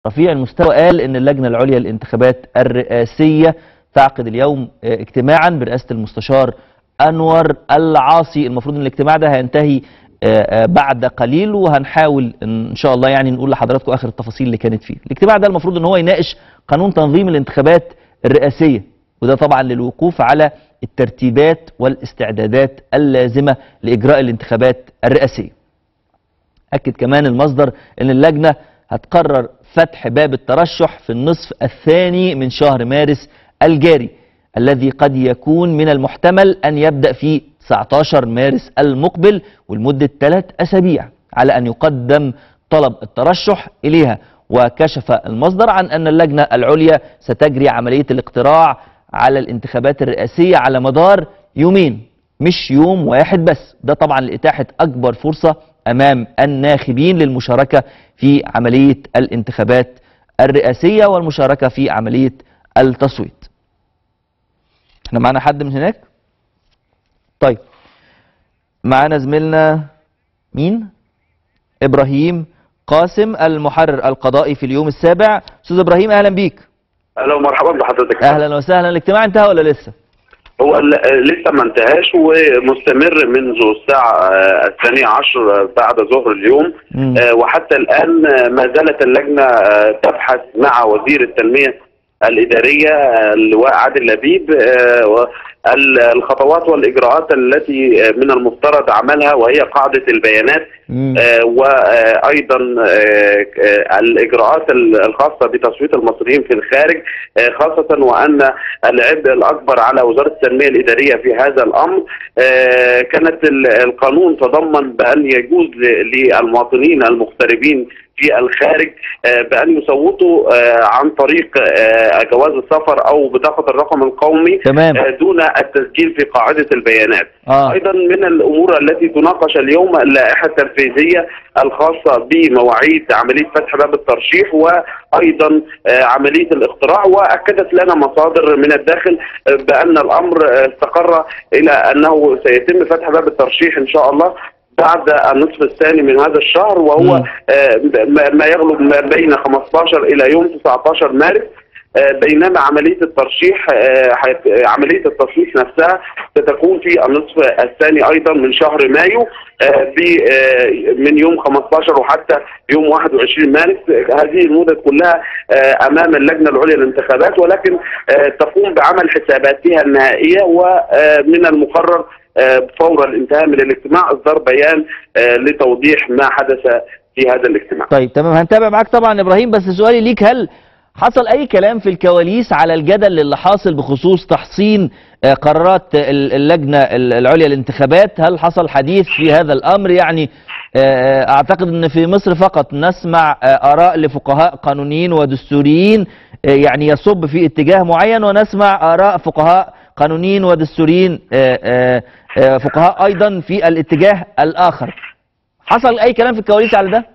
رفيع المستوى قال ان اللجنه العليا للانتخابات الرئاسيه تعقد اليوم آه، اجتماعا برئاسه المستشار انور العاصي المفروض ان الاجتماع ده هينتهي آه، آه، بعد قليل وهنحاول ان شاء الله يعني نقول لحضراتكم اخر التفاصيل اللي كانت فيه الاجتماع ده المفروض ان هو يناقش قانون تنظيم الانتخابات الرئاسيه وده طبعا للوقوف على الترتيبات والاستعدادات اللازمه لاجراء الانتخابات الرئاسيه أكد كمان المصدر أن اللجنة هتقرر فتح باب الترشح في النصف الثاني من شهر مارس الجاري الذي قد يكون من المحتمل أن يبدأ في 19 مارس المقبل ولمدة ثلاث أسابيع على أن يقدم طلب الترشح إليها وكشف المصدر عن أن اللجنة العليا ستجري عملية الاقتراع على الانتخابات الرئاسية على مدار يومين مش يوم واحد بس ده طبعا لإتاحة أكبر فرصة أمام الناخبين للمشاركة في عملية الانتخابات الرئاسية والمشاركة في عملية التصويت احنا معانا حد من هناك طيب معانا زميلنا مين إبراهيم قاسم المحرر القضائي في اليوم السابع أستاذ إبراهيم أهلا بيك اهلا ومرحبا بحضرتك أهلا وسهلا الاجتماع انتهى ولا لسه هو ل- لسه ما انتهاش ومستمر منذ الساعة آه، الثانية عشر بعد ظهر اليوم مم. آه، وحتى الآن آه، ما زالت اللجنة آه، تبحث مع وزير التنمية الإدارية آه، اللواء عادل لبيب آه، و- ال- الخطوات والإجراءات التي آه، من المفترض عملها وهي قاعدة البيانات مم. آه، وايضا آه، آه، الاجراءات ال- الخاصه بتصويت المصريين في الخارج آه، خاصه وان العبء الاكبر على وزاره التنميه الاداريه في هذا الامر آه، كانت ال- القانون تضمن بان يجوز ل- للمواطنين المغتربين في الخارج آه، بان يصوتوا آه، عن طريق آه، جواز السفر او بطاقه الرقم القومي تمام آه، دون التسجيل في قاعده البيانات اه ايضا من الامور التي تناقش اليوم اللائحه التنفيذيه الخاصه بمواعيد عمليه فتح باب الترشيح وايضا آه، عمليه الاقتراع واكدت لنا مصادر من الداخل آه، بان الامر آه، استقر الى انه سيتم فتح باب الترشيح ان شاء الله بعد النصف الثاني من هذا الشهر وهو مم. آه، ما- ما يغلب ما بين 15 الى يوم 19 مارس آه، بينما عمليه الترشيح آه، حيت- عمليه التصويت نفسها ستكون في النصف الثاني ايضا من شهر مايو آه، ب- آه، من يوم 15 وحتى يوم 21 مارس هذه المدة كلها آه، امام اللجنه العليا للانتخابات ولكن آه، تقوم بعمل حساباتها النهائيه ومن المقرر آه، فور الانتهاء من الاجتماع اصدار بيان آه، لتوضيح ما حدث في هذا الاجتماع طيب تمام هنتابع معاك طبعا ابراهيم بس سؤالي ليك هل حصل اي كلام في الكواليس على الجدل اللي حاصل بخصوص تحصين آه، قرارات ال- اللجنه ال- العليا للانتخابات هل حصل حديث في هذا الامر يعني آه، اعتقد ان في مصر فقط نسمع آه، اراء لفقهاء قانونيين ودستوريين آه، يعني يصب في اتجاه معين ونسمع اراء فقهاء قانونيين ودستوريين آه، آه، آه، فقهاء ايضا في الاتجاه الاخر حصل اي كلام في الكواليس على ده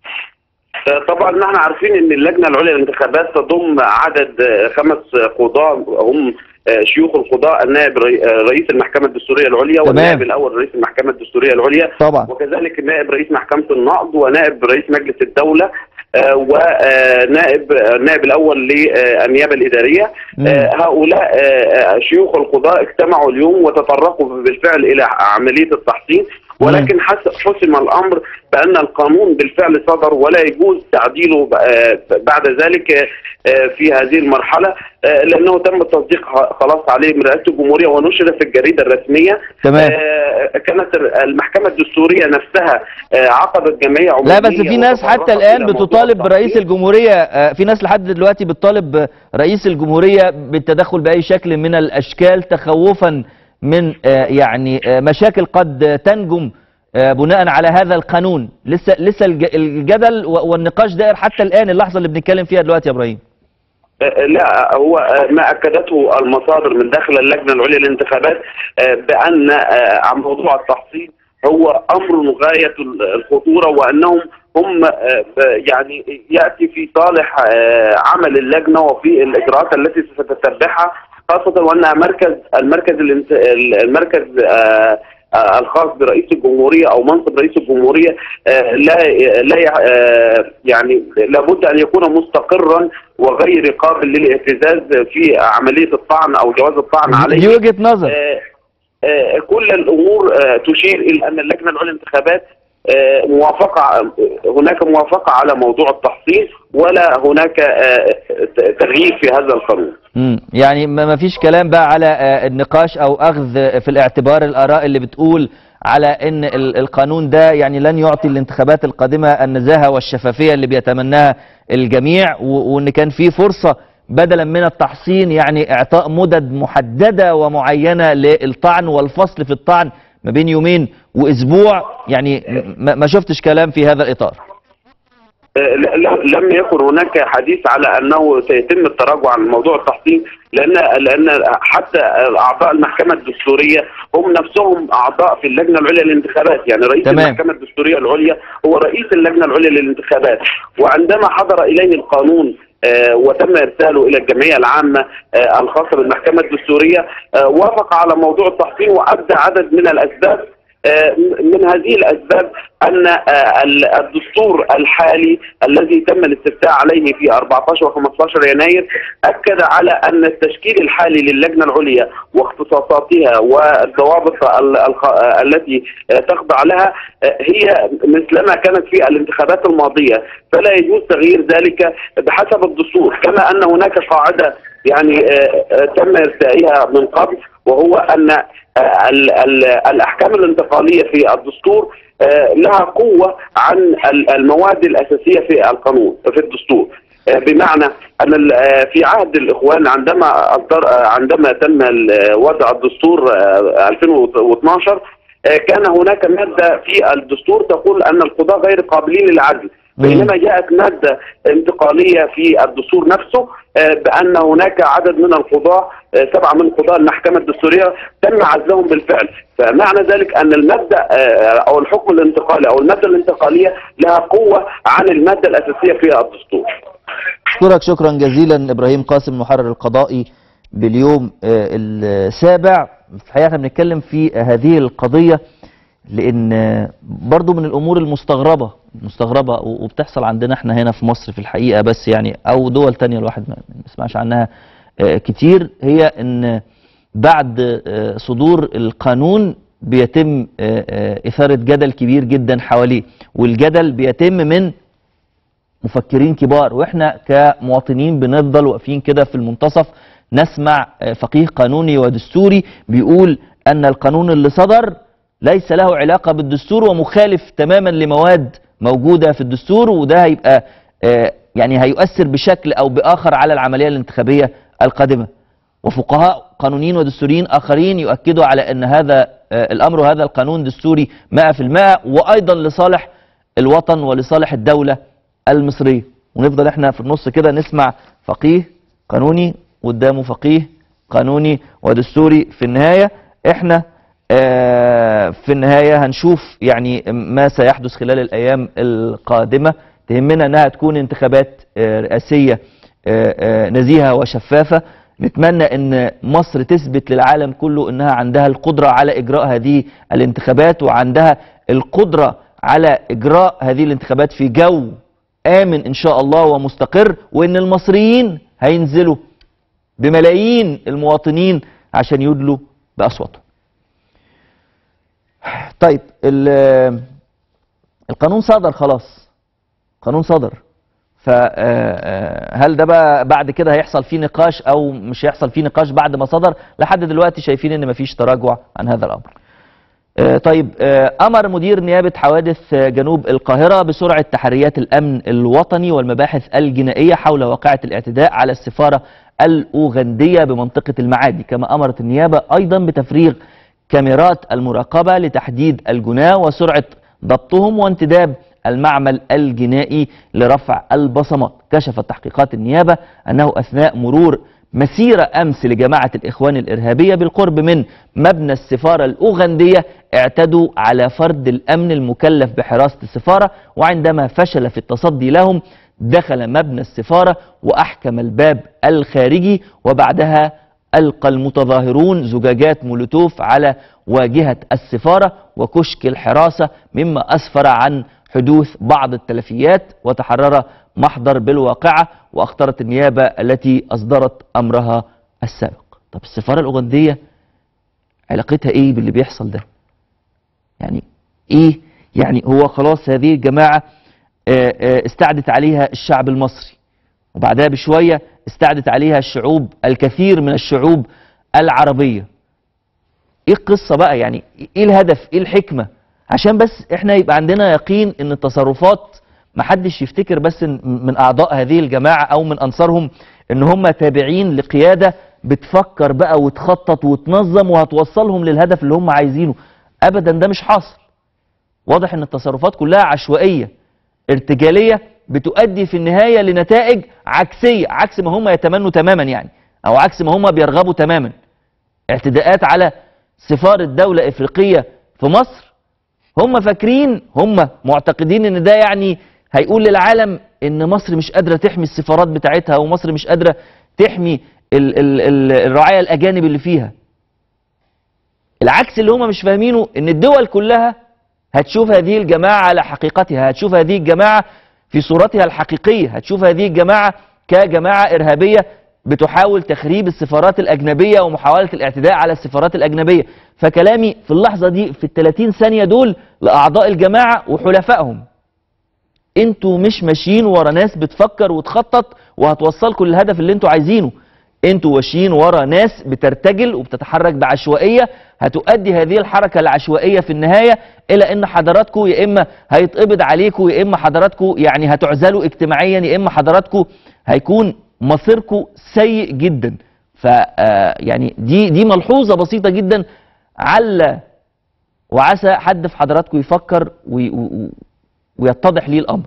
طبعا نحن عارفين ان اللجنه العليا للانتخابات تضم عدد آه، خمس قضاة هم آه، شيوخ القضاء النائب رئي- آه، رئيس المحكمه الدستوريه العليا تمام. والنائب الاول رئيس المحكمه الدستوريه العليا طبعا وكذلك نائب رئيس محكمه النقض ونائب رئيس مجلس الدوله آه، ونائب النائب الاول للنيابه الاداريه مم. آه، هؤلاء آه، آه، شيوخ القضاء اجتمعوا اليوم وتطرقوا بالفعل الى عمليه التحصين ولكن حس- حسم الامر بان القانون بالفعل صدر ولا يجوز تعديله ب- آه، بعد ذلك آه، في هذه المرحله آه، لانه تم التصديق خلاص عليه من رئاسه الجمهوريه ونشر في الجريده الرسميه تمام آه، كانت المحكمه الدستوريه نفسها آه، عقدت جمعيه عموميه لا بس في ناس حتى وتطرقت الآن إلى موضوع بتطالب برئيس التحصيل. الجمهورية آه، في ناس لحد دلوقتي بتطالب رئيس الجمهورية بالتدخل بأي شكل من الأشكال تخوفا من آه، يعني آه، مشاكل قد تنجم آه، بناء على هذا القانون لسه لسه الج- الجدل و- والنقاش دائر حتى الآن اللحظة اللي بنتكلم فيها دلوقتي يا إبراهيم آه، لا هو آه، ما اكدته المصادر من داخل اللجنه العليا للانتخابات آه، بان آه، عن موضوع التحصيل هو امر غايه الخطوره وانهم هم آه، يعني ياتي في صالح آه، عمل اللجنه وفي الاجراءات التي ستتبعها خاصه وانها مركز المركز الانت- المركز آه، آه، الخاص برئيس الجمهوريه او منصب رئيس الجمهوريه آه، لا لا يع- آه، يعني لابد ان يكون مستقرا وغير قابل للاهتزاز في عمليه الطعن او جواز الطعن عليه دي وجهه نظر آه، آه، كل الامور آه، تشير الى ان اللجنه العليا للانتخابات آه، موافقه هناك موافقه على موضوع التحصيل ولا هناك آه، ت- تغيير في هذا القانون. مم. يعني ما ما فيش كلام بقى على آه، النقاش او اخذ آه، في الاعتبار الاراء اللي بتقول على ان ال- القانون ده يعني لن يعطي الانتخابات القادمه النزاهه والشفافيه اللي بيتمناها الجميع و- وان كان في فرصه بدلا من التحصين يعني اعطاء مدد محدده ومعينه للطعن والفصل في الطعن ما بين يومين واسبوع يعني م- ما شفتش كلام في هذا الاطار آه، ل- ل- لم يكن هناك حديث على انه سيتم التراجع عن موضوع التحصيل لان لان حتى اعضاء المحكمه الدستوريه هم نفسهم اعضاء في اللجنه العليا للانتخابات يعني رئيس تمام. المحكمه الدستوريه العليا هو رئيس اللجنه العليا للانتخابات وعندما حضر اليه القانون آه، وتم ارساله الى الجمعيه العامه آه، الخاصه بالمحكمه الدستوريه آه، وافق على موضوع التحصيل وابدى عدد من الاسباب آه، من هذه الاسباب ان آه، ال- الدستور الحالي الذي تم الاستفتاء عليه في 14 و15 يناير اكد على ان التشكيل الحالي للجنه العليا واختصاصاتها والضوابط ال- الخ- آه، التي آه، تخضع لها آه، هي مثلما كانت في الانتخابات الماضيه فلا يجوز تغيير ذلك بحسب الدستور كما ان هناك قاعده يعني آه، آه، تم ارسائها من قبل وهو ان آه، ال- ال- الاحكام الانتقاليه في الدستور آه، لها قوه عن ال- المواد الاساسيه في القانون في الدستور آه، بمعنى ان ال- آه، في عهد الاخوان عندما أصدر آه، عندما تم ال- وضع الدستور آه، 2012 آه، كان هناك ماده في الدستور تقول ان القضاه غير قابلين للعدل مم. بينما جاءت ماده انتقاليه في الدستور نفسه آه، بان هناك عدد من القضاه آه، سبعه من قضاء المحكمه الدستوريه تم عزلهم بالفعل فمعنى ذلك ان الماده آه، او الحكم الانتقالي او الماده الانتقاليه لها قوه عن الماده الاساسيه في الدستور أشكرك شكرا جزيلا إبراهيم قاسم المحرر القضائي باليوم آه، السابع في الحقيقة احنا بنتكلم في هذه القضية لأن آه، برضو من الأمور المستغربة مستغربة و- وبتحصل عندنا احنا هنا في مصر في الحقيقة بس يعني أو دول تانية الواحد ما ما يسمعش عنها آه، كتير هي أن بعد آه، صدور القانون بيتم آه، آه، إثارة جدل كبير جدا حواليه والجدل بيتم من مفكرين كبار واحنا كمواطنين بنفضل واقفين كده في المنتصف نسمع آه، فقيه قانوني ودستوري بيقول ان القانون اللي صدر ليس له علاقة بالدستور ومخالف تماما لمواد موجودة في الدستور وده هيبقى آه، يعني هيؤثر بشكل او باخر على العملية الانتخابية القادمة وفقهاء قانونيين ودستوريين اخرين يؤكدوا على ان هذا آه، الامر وهذا القانون دستوري 100% وايضا لصالح الوطن ولصالح الدولة المصرية ونفضل احنا في النص كده نسمع فقيه قانوني قدامه فقيه قانوني ودستوري في النهاية احنا آه، في النهاية هنشوف يعني ما سيحدث خلال الأيام القادمة تهمنا أنها تكون انتخابات آه، رئاسية آه، آه، نزيهة وشفافة نتمنى أن مصر تثبت للعالم كله أنها عندها القدرة على إجراء هذه الانتخابات وعندها القدرة على إجراء هذه الانتخابات في جو آمن إن شاء الله ومستقر وأن المصريين هينزلوا بملايين المواطنين عشان يدلوا بأصواتهم طيب ال- القانون صدر خلاص قانون صدر فهل ده بقى بعد كده هيحصل فيه نقاش او مش هيحصل فيه نقاش بعد ما صدر لحد دلوقتي شايفين ان مفيش تراجع عن هذا الامر آه، طيب آه، امر مدير نيابه حوادث آه، جنوب القاهره بسرعه تحريات الامن الوطني والمباحث الجنائيه حول واقعه الاعتداء على السفاره الاوغنديه بمنطقه المعادي كما امرت النيابه ايضا بتفريغ كاميرات المراقبه لتحديد الجناه وسرعه ضبطهم وانتداب المعمل الجنائي لرفع البصمات كشفت تحقيقات النيابه انه اثناء مرور مسيرة أمس لجماعة الإخوان الإرهابية بالقرب من مبنى السفارة الأوغندية اعتدوا على فرد الأمن المكلف بحراسة السفارة وعندما فشل في التصدي لهم دخل مبنى السفارة وأحكم الباب الخارجي وبعدها ألقى المتظاهرون زجاجات مولوتوف على واجهة السفارة وكشك الحراسة مما أسفر عن حدوث بعض التلفيات وتحرر محضر بالواقعة وأخطرت النيابة التي أصدرت أمرها السابق طب السفارة الأوغندية علاقتها إيه باللي بيحصل ده يعني إيه يعني هو خلاص هذه الجماعة آه، آه، استعدت عليها الشعب المصري وبعدها بشوية استعدت عليها الشعوب الكثير من الشعوب العربية ايه القصة بقى يعني ايه الهدف ايه الحكمة عشان بس احنا يبقى عندنا يقين ان التصرفات محدش يفتكر بس إن- من اعضاء هذه الجماعة او من انصارهم ان هم تابعين لقيادة بتفكر بقى وتخطط وتنظم وهتوصلهم للهدف اللي هم عايزينه ابدا ده مش حاصل واضح ان التصرفات كلها عشوائية ارتجالية بتؤدي في النهاية لنتائج عكسية عكس ما هم يتمنوا تماما يعني او عكس ما هم بيرغبوا تماما اعتداءات على سفارة دولة افريقية في مصر هم فاكرين هم معتقدين ان ده يعني هيقول للعالم ان مصر مش قادرة تحمي السفارات بتاعتها ومصر مش قادرة تحمي ال ال ال الرعاية الاجانب اللي فيها العكس اللي هم مش فاهمينه ان الدول كلها هتشوف هذه الجماعة على حقيقتها هتشوف هذه الجماعة في صورتها الحقيقية هتشوف هذه الجماعة كجماعة إرهابية بتحاول تخريب السفارات الأجنبية ومحاولة الاعتداء على السفارات الأجنبية فكلامي في اللحظة دي في الثلاثين ثانية دول لأعضاء الجماعة وحلفائهم انتوا مش ماشيين ورا ناس بتفكر وتخطط وهتوصلكم للهدف اللي انتوا عايزينه انتوا ماشيين ورا ناس بترتجل وبتتحرك بعشوائيه هتؤدي هذه الحركه العشوائيه في النهايه الى ان حضراتكم يا اما هيتقبض عليكم يا اما حضراتكم يعني هتعزلوا اجتماعيا يا اما حضراتكم هيكون مصيركم سيء جدا ف آه، يعني دي دي ملحوظه بسيطه جدا عل وعسى حد في حضراتكم يفكر وي- و- ويتضح ليه الامر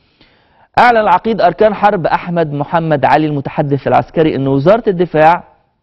أعلن العقيد أركان حرب أحمد محمد علي المتحدث العسكري أن وزارة الدفاع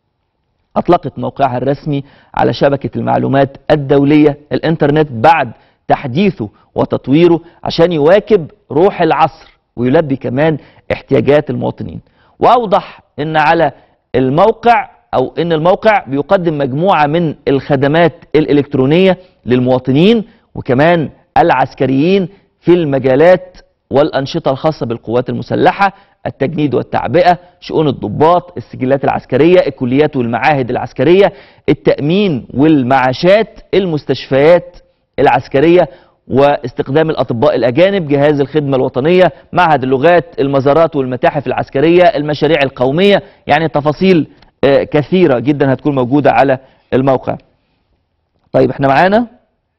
أطلقت موقعها الرسمي على شبكة المعلومات الدولية الإنترنت بعد تحديثه وتطويره عشان يواكب روح العصر ويلبي كمان احتياجات المواطنين وأوضح أن على الموقع أو أن الموقع بيقدم مجموعة من الخدمات الإلكترونية للمواطنين وكمان العسكريين في المجالات والأنشطة الخاصة بالقوات المسلحة التجنيد والتعبئة شؤون الضباط السجلات العسكرية الكليات والمعاهد العسكرية التأمين والمعاشات المستشفيات العسكرية واستخدام الأطباء الأجانب جهاز الخدمة الوطنية معهد اللغات المزارات والمتاحف العسكرية المشاريع القومية يعني تفاصيل آه، كثيرة جدا هتكون موجودة على الموقع طيب احنا معانا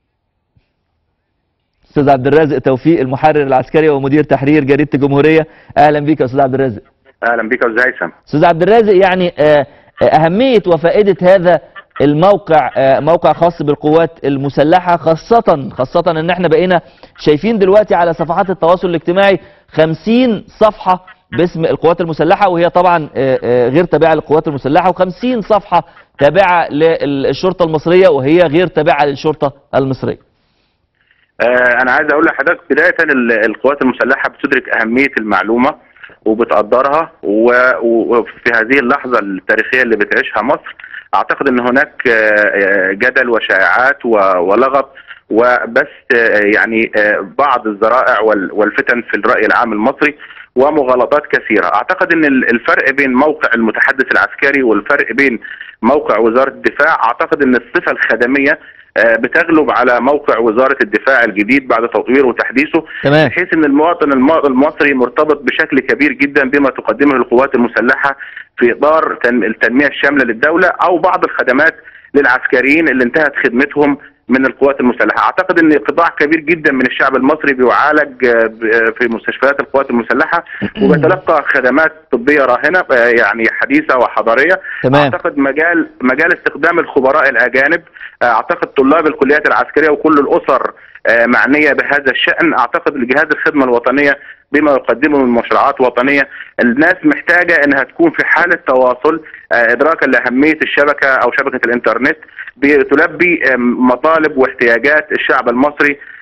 استاذ عبد الرازق توفيق المحرر العسكري ومدير تحرير جريده الجمهوريه اهلا بيك يا استاذ عبد الرازق اهلا بك يا استاذ هيثم استاذ عبد الرازق يعني آه، آه، اهميه وفائده هذا الموقع آه، موقع خاص بالقوات المسلحه خاصه خاصه ان احنا بقينا شايفين دلوقتي على صفحات التواصل الاجتماعي 50 صفحه باسم القوات المسلحه وهي طبعا آه، آه، غير تابعه للقوات المسلحه و50 صفحه تابعه للشرطه المصريه وهي غير تابعه للشرطه المصريه آه انا عايز اقول لحضرتك بدايه ال- القوات المسلحه بتدرك اهميه المعلومه وبتقدرها و- وفي هذه اللحظه التاريخيه اللي بتعيشها مصر اعتقد ان هناك آه، آه، جدل وشائعات و- ولغط وبس آه، يعني آه، بعض الذرائع وال- والفتن في الراي العام المصري ومغالطات كثيره اعتقد ان ال- الفرق بين موقع المتحدث العسكري والفرق بين موقع وزاره الدفاع اعتقد ان الصفه الخدميه آه، بتغلب على موقع وزاره الدفاع الجديد بعد تطويره وتحديثه تمام بحيث ان المواطن الم- المصري مرتبط بشكل كبير جدا بما تقدمه القوات المسلحه في اطار تن- التنميه الشامله للدوله او بعض الخدمات للعسكريين اللي انتهت خدمتهم من القوات المسلحه، اعتقد ان قطاع كبير جدا من الشعب المصري بيعالج آه، ب- آه، في مستشفيات القوات المسلحه وبيتلقى خدمات طبيه راهنه آه، يعني حديثه وحضاريه تمام اعتقد مجال مجال استخدام الخبراء الاجانب اعتقد طلاب الكليات العسكريه وكل الاسر آه، معنيه بهذا الشان اعتقد لجهاز الخدمه الوطنيه بما يقدمه من مشروعات وطنيه الناس محتاجه انها تكون في حاله تواصل آه، ادراكا لاهميه الشبكه او شبكه الانترنت بتلبي آم، مطالب واحتياجات الشعب المصري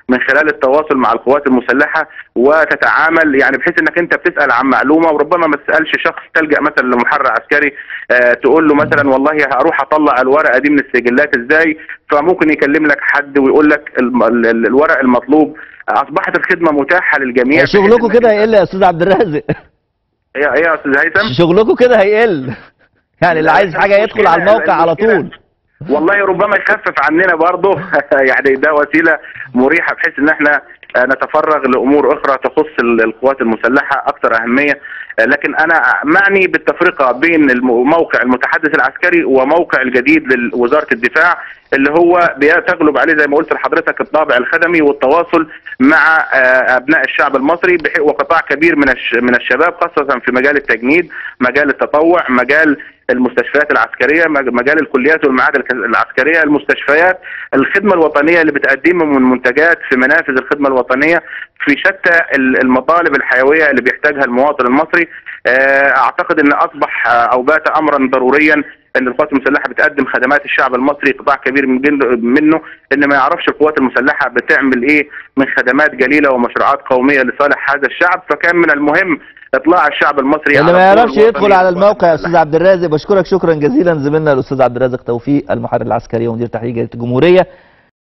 من خلال التواصل مع القوات المسلحه وتتعامل يعني بحيث انك انت بتسال عن معلومه وربما ما تسالش شخص تلجا مثلا لمحرر عسكري آه، تقول له مثلا والله هروح اطلع الورقه دي من السجلات ازاي فممكن يكلم لك حد ويقول لك الم- ال- ال- الورق المطلوب اصبحت الخدمه متاحه للجميع بحيث شغلكم إنك كده أنت- هيقل يا استاذ عبد الرازق ايه إيه يا استاذ هيثم شغلكم كده هيقل يعني اللي لا، عايز حاجه يدخل المشكلة- على الموقع على المشكلة- طول والله ربما يخفف عننا برضه يعني ده وسيله مريحه بحيث ان احنا آه، نتفرغ لامور اخرى تخص ال- القوات المسلحه اكثر اهميه آه، لكن انا معني بالتفرقه بين الم- موقع المتحدث العسكري وموقع الجديد لوزاره الدفاع اللي هو بي- تغلب عليه زي ما قلت لحضرتك الطابع الخدمي والتواصل مع آه، ابناء الشعب المصري بح- وقطاع كبير من الش- من الشباب خاصه في مجال التجنيد مجال التطوع مجال المستشفيات العسكريه مج- مجال الكليات والمعاهد الك- العسكريه المستشفيات الخدمه الوطنيه اللي بتقدمه من منتجات في منافذ الخدمه الوطنيه في شتى ال- المطالب الحيويه اللي بيحتاجها المواطن المصري آه، اعتقد ان اصبح آه، او بات امرا ضروريا ان القوات المسلحه بتقدم خدمات الشعب المصري قطاع كبير من جن- منه ان ما يعرفش القوات المسلحه بتعمل ايه من خدمات جليله ومشروعات قوميه لصالح هذا الشعب فكان من المهم اطلاع الشعب المصري اللي على ما الدور يعرفش الوطني يدخل على للقوات الموقع يا المسلحة. استاذ عبد الرازق بشكرك شكرا جزيلا زميلنا الاستاذ عبد الرازق توفيق المحرر العسكري ومدير تحرير جريده الجمهوريه